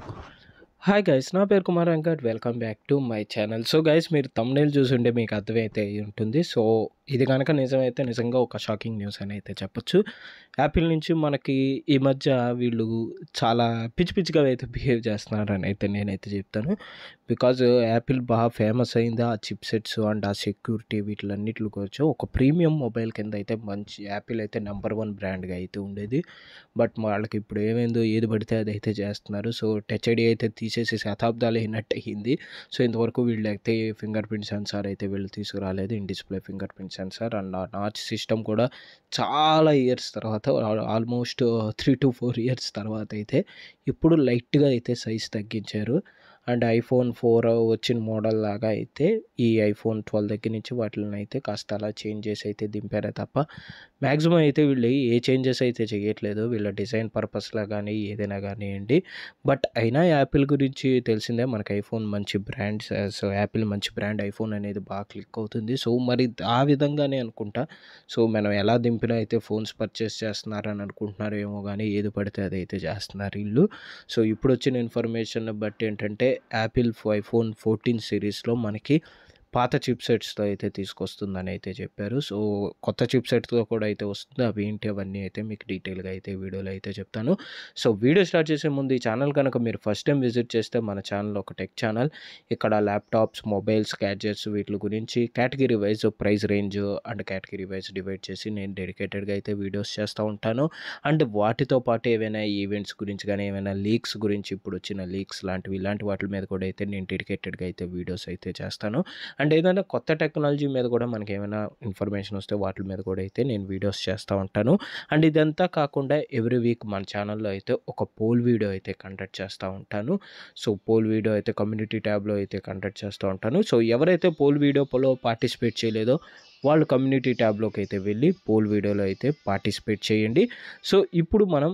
hi guys నా పేరు Kumar Venkat welcome back to my channel so guys మీరు తమ్నేల్ చూసుంటే మీకు అర్థమైతే అయి ఉంటుంది సో ఇది కనుక నిజమైతే నిజంగా ఒక షాకింగ్ న్యూస్ అని అయితే చెప్పొచ్చు యాపిల్ నుంచి మనకి ఈ మధ్య వీళ్ళు చాలా పిచ్చి పిచ్చిగా అయితే బిహేవ్ చేస్తున్నారని అయితే నేనైతే చెప్తాను బికాజ్ యాపిల్ బాగా ఫేమస్ అయింది ఆ చిప్ సెట్స్ అండ్ ఆ సెక్యూరిటీ వీటిలన్నిటిలో వచ్చి ఒక ప్రీమియం మొబైల్ కింద అయితే మంచి యాపిల్ అయితే నెంబర్ వన్ బ్రాండ్గా అయితే ఉండేది బట్ వాళ్ళకి ఇప్పుడు ఏమైందో ఏది పడితే అది అయితే చేస్తున్నారు సో టచ్ ఐడి అయితే తీసేసి శతాబ్దాలు అయినట్టు అయ్యింది సో ఇంతవరకు వీళ్ళు అయితే ఫింగర్ ప్రింట్ సెన్సార్ అయితే వీళ్ళు తీసుకురాలేదు in display fingerprint sensor and ఆ నాచ్ సిస్టమ్ కూడా చాలా ఇయర్స్ తర్వాత almost three to four years తర్వాత అయితే ఇప్పుడు లైట్గా అయితే సైజ్ తగ్గించారు అండ్ ఐఫోన్ ఫోర్ వచ్చిన మోడల్ లాగా అయితే ఈ ఐఫోన్ ట్వెల్వ్ దగ్గర నుంచి వాటిని అయితే కాస్త అలా చేంజ్ చేసి అయితే దింపారే తప్ప మ్యాక్సిమం అయితే వీళ్ళు ఏ చేంజెస్ అయితే చేయట్లేదు వీళ్ళ డిజైన్ పర్పస్లా కానీ ఏదైనా కానివ్వండి బట్ అయినా యాపిల్ గురించి తెలిసిందే మనకి ఐఫోన్ మంచి బ్రాండ్ సో యాపిల్ మంచి బ్రాండ్ ఐఫోన్ అనేది బాగా క్లిక్ అవుతుంది సో మరి ఆ విధంగానే అనుకుంటా సో మనం ఎలా దింపినా అయితే ఫోన్స్ పర్చేస్ చేస్తున్నారని అనుకుంటున్నారేమో కానీ ఏది పడితే అది అయితే చేస్తున్నారు వీళ్ళు సో ఇప్పుడు వచ్చిన ఇన్ఫర్మేషన్ బట్టి ఏంటంటే యాపిల్ ఐఫోన్ ఫోర్టీన్ సిరీస్లో మనకి పాత చిప్ సెట్స్తో అయితే తీసుకొస్తుందని అయితే చెప్పారు సో కొత్త చిప్ సెట్తో కూడా అయితే వస్తుంది అవి ఏంటి అవన్నీ అయితే మీకు డీటెయిల్గా అయితే వీడియోలో అయితే చెప్తాను సో వీడియో స్టార్ట్ చేసే ముందు ఈ ఛానల్ కనుక మీరు ఫస్ట్ టైం విజిట్ చేస్తే మన ఛానల్ ఒక టెక్ ఛానల్ ఇక్కడ ల్యాప్టాప్స్ మొబైల్స్ గ్యాడ్జెట్స్ వీటి గురించి category wise price range and category wise divide చేసి నేను డెడికేటెడ్గా అయితే వీడియోస్ చేస్తూ ఉంటాను అండ్ వాటితో పాటు ఏవైనా ఈవెంట్స్ గురించి కానీ ఏమైనా లీక్స్ గురించి ఇప్పుడు వచ్చిన లీక్స్ లాంటివి ఇలాంటి వాటి మీద కూడా అయితే నేను డెడికేటెడ్గా అయితే వీడియోస్ అయితే చేస్తాను అండ్ ఏదైనా కొత్త టెక్నాలజీ మీద కూడా మనకి ఏమైనా ఇన్ఫర్మేషన్ వస్తే వాటి మీద కూడా అయితే నేను వీడియోస్ చేస్తూ ఉంటాను అండ్ ఇదంతా కాకుండా ఎవ్రీ వీక్ మన ఛానల్లో అయితే ఒక పోల్ వీడియో అయితే కండక్ట్ చేస్తూ ఉంటాను సో పోల్ వీడియో అయితే కమ్యూనిటీ ట్యాబ్లో అయితే కండక్ట్ చేస్తూ ఉంటాను సో ఎవరైతే పోల్ వీడియోలో పార్టిసిపేట్ చేయలేదో వాళ్ళు కమ్యూనిటీ ట్యాబ్లోకి అయితే వెళ్ళి పోల్ వీడియోలో అయితే పార్టిసిపేట్ చేయండి సో ఇప్పుడు మనం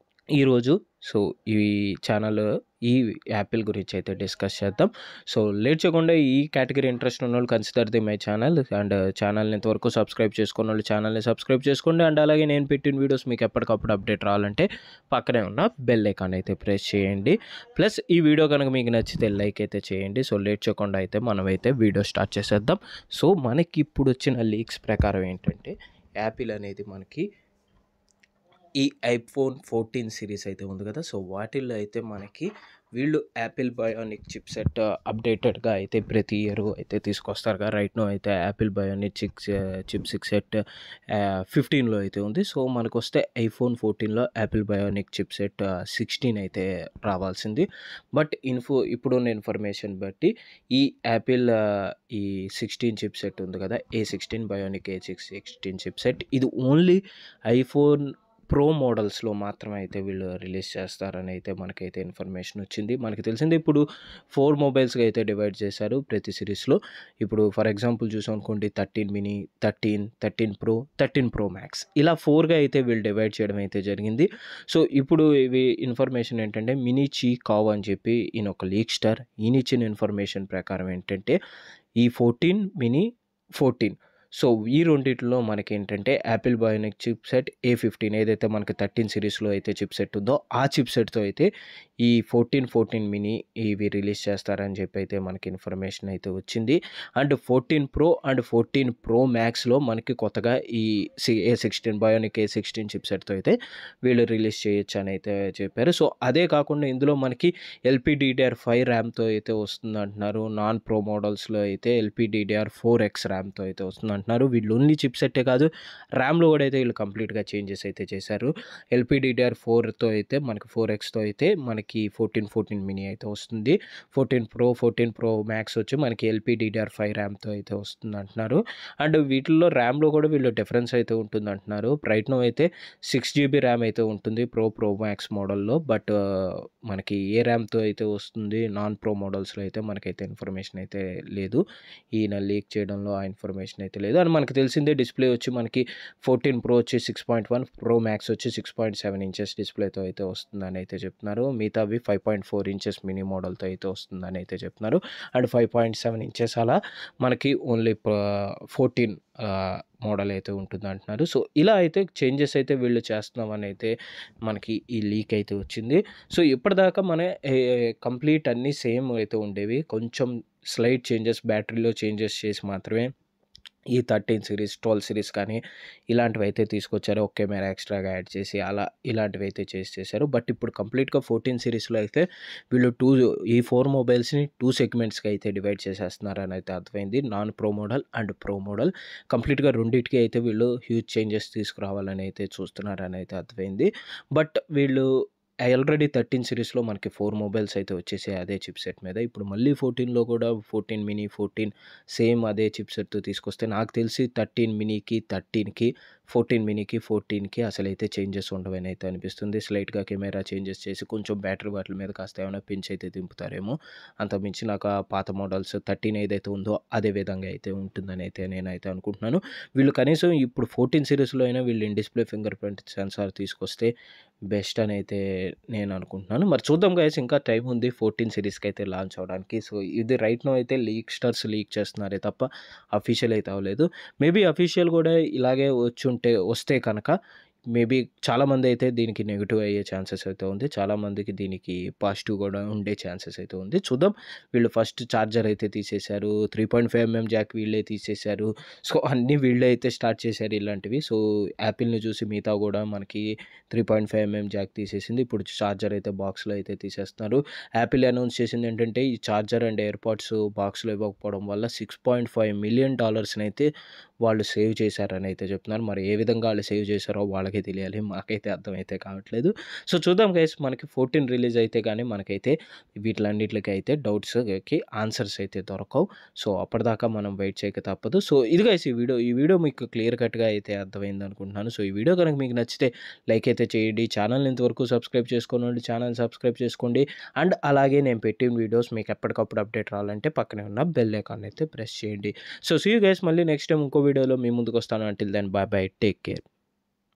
ఈరోజు సో ఈ ఛానల్ ఈ యాపిల్ గురించి అయితే డిస్కస్ చేద్దాం సో లేట్ చేయకుండా ఈ కేటగిరీ ఇంట్రెస్ట్ ఉన్న వాళ్ళు consider the my channel and ఛానల్ని ఇంతవరకు సబ్స్క్రైబ్ చేసుకున్న వాళ్ళు ఛానల్ని సబ్స్క్రైబ్ చేసుకోండి అండ్ అలాగే నేను పెట్టిన వీడియోస్ మీకు ఎప్పటికప్పుడు అప్డేట్ రావాలంటే పక్కనే ఉన్న బెల్ ఐకాన్ అయితే ప్రెస్ చేయండి ప్లస్ ఈ వీడియో కనుక మీకు నచ్చితే లైక్ అయితే చేయండి సో లేట్ చేయకుండా అయితే మనమైతే వీడియో స్టార్ట్ చేసేద్దాం సో మనకి ఇప్పుడు వచ్చిన లీక్స్ ప్రకారం ఏంటంటే యాపిల్ అనేది మనకి ఈ ఐఫోన్ ఫోర్టీన్ సిరీస్ అయితే ఉంది కదా సో వాటిల్లో అయితే మనకి వీళ్ళు యాపిల్ బయోనిక్ చిప్ సెట్ అప్డేటెడ్గా అయితే ప్రతి ఇయర్ అయితే తీసుకొస్తారు కదా రైట్ నో అయితే యాపిల్ బయోనిక్ చిక్స్ చిప్ సిక్స్ సెట్ ఫిఫ్టీన్లో అయితే ఉంది సో మనకు వస్తే ఐఫోన్ ఫోర్టీన్లో Apple Bionic chipset sixteen అయితే రావాల్సింది బట్ ఇన్ఫో ఇప్పుడున్న ఇన్ఫర్మేషన్ బట్టి ఈ యాపిల్ ఈ సిక్స్టీన్ చిప్ సెట్ ఉంది కదా A sixteen Bionic A six sixteen chipset ఇది ఓన్లీ ఐఫోన్ ప్రో మోడల్స్లో మాత్రమే అయితే వీళ్ళు రిలీజ్ చేస్తారని అయితే మనకైతే ఇన్ఫర్మేషన్ వచ్చింది మనకి తెలిసింది ఇప్పుడు ఫోర్ మొబైల్స్గా అయితే డివైడ్ చేశారు ప్రతి సిరీస్లో ఇప్పుడు ఫర్ ఎగ్జాంపుల్ చూసామనుకోండి thirteen mini thirteen thirteen pro thirteen pro max ఇలా ఫోర్గా అయితే వీళ్ళు డివైడ్ చేయడం అయితే జరిగింది సో ఇప్పుడు ఇవి ఇన్ఫర్మేషన్ ఏంటంటే మినీ చీ కావ్ అని చెప్పి ఈయన ఒక లీక్ స్టార్ ఈయన ఇచ్చిన ఇన్ఫర్మేషన్ ప్రకారం ఏంటంటే ఈ ఫోర్టీన్ మినీ ఫోర్టీన్ సో ఈ రెండిట్లో మనకి ఏంటంటే Apple Bionic chipset A fifteen ఏదైతే మనకి థర్టీన్ సిరీస్లో అయితే చిప్ సెట్ ఉందో ఆ చిప్ సెట్తో అయితే ఈ ఫోర్టీన్ ఫోర్టీన్ మినీ ఇవి రిలీజ్ చేస్తారని చెప్పి అయితే మనకి ఇన్ఫర్మేషన్ అయితే వచ్చింది and fourteen pro and fourteen pro మ్యాక్స్లో మనకి కొత్తగా ఈ సి A sixteen Bionic A sixteen చిప్ సెట్తో అయితే వీళ్ళు రిలీజ్ చేయొచ్చు అని అయితే చెప్పారు సో అదే కాకుండా ఇందులో మనకి ఎల్పిడిడిఆర్ ఫైవ్ ర్యామ్తో అయితే వస్తుంది అంటున్నారు నాన్ ప్రో మోడల్స్లో అయితే ఎల్పిడిడిఆర్ ఫోర్ ఎక్స్ ర్యామ్తో అయితే వస్తుంది అంటున్నారు వీళ్ళు ఓన్లీ చిప్ సెట్టే కాదు ర్యామ్లో కూడా అయితే వీళ్ళు కంప్లీట్గా చేంజెస్ అయితే చేశారు ఎల్పిడిడిఆర్ ఫోర్తో అయితే మనకి ఫోర్ ఎక్స్తో అయితే మనకి ఫోర్టీన్ ఫోర్టీన్ మినీ అయితే వస్తుంది fourteen pro fourteen pro max వచ్చి మనకి ఎల్పిడిడిఆర్ ఫైవ్ ర్యామ్తో అయితే వస్తుంది అంటున్నారు అండ్ వీటిల్లో ర్యామ్లో కూడా వీళ్ళు డిఫరెన్స్ అయితే ఉంటుంది అంటున్నారు ప్రయత్నం అయితే సిక్స్ జీబీ ర్యామ్ అయితే ఉంటుంది ప్రో ప్రో మ్యాక్స్ మోడల్లో బట్ మనకి ఏ ర్యామ్తో అయితే వస్తుంది నాన్ ప్రో మోడల్స్లో అయితే మనకైతే ఇన్ఫర్మేషన్ అయితే లేదు ఈయన లీక్ చేయడంలో ఆ ఇన్ఫర్మేషన్ అయితే లేదు రాలేదు అండ్ మనకు తెలిసిందే డిస్ప్లే వచ్చి మనకి ఫోర్టీన్ ప్రో వచ్చి six point one pro max వచ్చి సిక్స్ పాయింట్ సెవెన్ ఇంచెస్ డిస్ప్లేతో అయితే వస్తుందని అయితే చెప్తున్నారు మిగతావి five point four inches mini మోడల్తో అయితే వస్తుందని అయితే చెప్తున్నారు and five point seven inches అలా మనకి ఓన్లీ ఫోర్టీన్ మోడల్ అయితే ఉంటుంది అంటున్నారు సో ఇలా అయితే చేంజెస్ అయితే వీళ్ళు చేస్తున్నామని అయితే మనకి ఈ లీక్ అయితే వచ్చింది సో ఇప్పటిదాకా మన కంప్లీట్ అన్నీ సేమ్ అయితే ఉండేవి కొంచెం స్లైట్ చేంజెస్ బ్యాటరీలో చేంజెస్ చేసి మాత్రమే ఈ థర్టీన్ సిరీస్ ట్వెల్వ్ సిరీస్ కానీ ఇలాంటివి అయితే తీసుకొచ్చారు ఒక కెమెరా ఎక్స్ట్రాగా యాడ్ చేసి అలా ఇలాంటివి అయితే చేసి చేశారు బట్ ఇప్పుడు కంప్లీట్గా ఫోర్టీన్ సిరీస్లో అయితే వీళ్ళు టూ ఈ ఫోర్ మొబైల్స్ని టూ సెగ్మెంట్స్కి అయితే డివైడ్ చేసేస్తున్నారని అయితే అర్థమైంది non pro model and pro model కంప్లీట్గా రెండింటికి అయితే వీళ్ళు హ్యూజ్ చేంజెస్ తీసుకురావాలని అయితే చూస్తున్నారని అయితే అర్థమైంది బట్ వీళ్ళు ఆల్రెడీ థర్టీన్ సిరీస్లో మనకి ఫోర్ మొబైల్స్ అయితే వచ్చేసాయి అదే చిప్ సెట్ మీద ఇప్పుడు మళ్ళీ ఫోర్టీన్లో కూడా ఫోర్టీన్ మినీ ఫోర్టీన్ సేమ్ అదే చిప్ సెట్తో తీసుకొస్తే నాకు తెలిసి థర్టీన్ మినీకి థర్టీన్కి ఫోర్టీన్ మినీకి ఫోర్టీన్కి అసలు అయితే చేంజెస్ ఉండవని అయితే అనిపిస్తుంది స్లైట్గా కెమెరా చేంజెస్ చేసి కొంచెం బ్యాటరీ వాటి మీద కాస్త ఏమైనా పెంచి అయితే దింపుతారేమో అంతమించి నాకు ఆ పాత మోడల్స్ థర్టీన్ ఏదైతే ఉందో అదే విధంగా అయితే ఉంటుందని అయితే నేనైతే అనుకుంటున్నాను వీళ్ళు కనీసం ఇప్పుడు ఫోర్టీన్ సిరీస్లో అయినా వీళ్ళు in display fingerprint sensor తీసుకొస్తే బెస్ట్ అని అయితే నేను అనుకుంటున్నాను మరి చూద్దాం గైస్ ఇంకా టైం ఉంది ఫోర్టీన్ సిరీస్కి అయితే లాంచ్ అవడానికి సో ఇది రైట్ నో అయితే లీక్ స్టార్స్ లీక్ చేస్తున్నారే తప్ప అఫీషియల్ అయితే అవ్వలేదు మేబీ అఫీషియల్ కూడా ఇలాగే వచ్చి ఉంటే వస్తే కనుక మేబీ చాలామంది అయితే దీనికి నెగిటివ్ అయ్యే ఛాన్సెస్ అయితే ఉంది చాలామందికి దీనికి పాజిటివ్ కూడా ఉండే ఛాన్సెస్ అయితే ఉంది చూద్దాం వీళ్ళు ఫస్ట్ ఛార్జర్ అయితే తీసేశారు three point five mm jack వీళ్ళే తీసేశారు సో అన్నీ వీళ్ళే అయితే స్టార్ట్ చేశారు ఇలాంటివి సో యాపిల్ని చూసి మిగతా కూడా మనకి three point five mm jack తీసేసింది ఇప్పుడు ఛార్జర్ అయితే బాక్స్లో అయితే తీసేస్తున్నారు యాపిల్ అనౌన్స్ చేసింది ఏంటంటే ఈ ఛార్జర్ అండ్ ఎయిర్పాడ్స్ బాక్స్లో ఇవ్వకపోవడం వల్ల సిక్స్ పాయింట్ ఫైవ్ మిలియన్ డాలర్స్ని అయితే వాళ్ళు సేవ్ చేశారని అయితే చెప్తున్నారు మరి ఏ విధంగా వాళ్ళు సేవ్ చేశారో వాళ్ళకే తెలియాలి మాకైతే అర్థమైతే కావట్లేదు సో చూద్దాం గైస్ మనకి ఫోర్టీన్ రిలీజ్ అయితే కానీ మనకైతే వీటిలన్నిటికి అయితే డౌట్స్కి ఆన్సర్స్ అయితే దొరకవు సో అప్పటిదాకా మనం వెయిట్ చేయక తప్పదు సో ఇది గైస్ ఈ వీడియో ఈ వీడియో మీకు క్లియర్ కట్గా అయితే అర్థమైంది అనుకుంటున్నాను సో ఈ వీడియో కనుక మీకు నచ్చితే లైక్ అయితే చేయండి ఛానల్ని ఇంతవరకు సబ్స్క్రైబ్ చేసుకోండి ఛానల్ సబ్స్క్రైబ్ చేసుకోండి అండ్ అలాగే నేను పెట్టిన వీడియోస్ మీకు ఎప్పటికప్పుడు అప్డేట్ రావాలంటే పక్కనే ఉన్న బెల్ ఐకాన్ అయితే ప్రెస్ చేయండి సో సీ గైస్ మళ్ళీ నెక్స్ట్ టైం ఇంకో వీడియోలో మీ ముందుకు వస్తాను until then bye bye take care